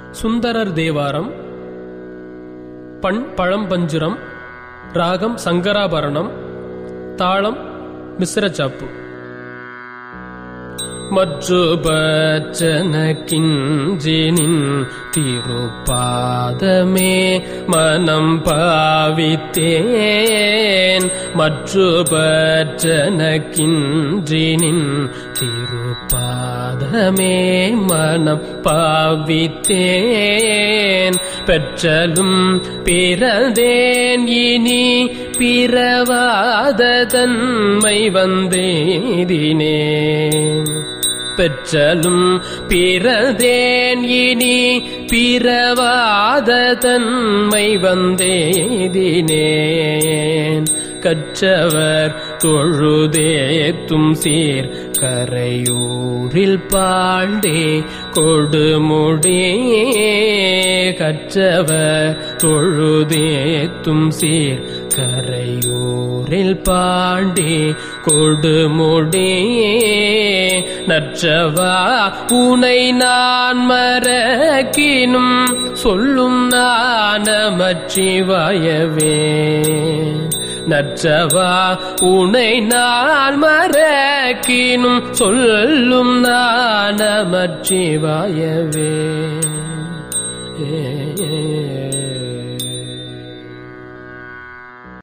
சுந்தரர் தேவாரம் பண் பழம்பஞ்சுரம் ராகம் சங்கராபரணம் தாளம் மிஸ்ரச்சாப்பு மற்றுபச்சனக்கிஞ்சினின் திருப்பாதமே மனம் பாவித்தேன் மற்றுபச்சனக்கின்றினின் திருப்பாதமே மனம் பாவித்தேன் பெற்றலும் பிறந்தேன் இனி பிறவாத தன்மை வந்தேதினேன் பெற்றலும் பிறந்தேன் இனி பிறவாத தன்மை வந்தேதினேன் கற்றவர் தொழுதேத்தும் சீர் கரையூரில் பாண்டே கொடுமுடே கற்றவர் தொழுதேத்தும் சீர் கரையூரில் பாண்டே கொடுமுடே நற்றவா உனை நான் மறக்கினும் சொல்லும் நானமச்சிவாயவே நற்றவா உனை நான் மறக்கினும் சொல்லும் நானமச்சிவாயவே ஏ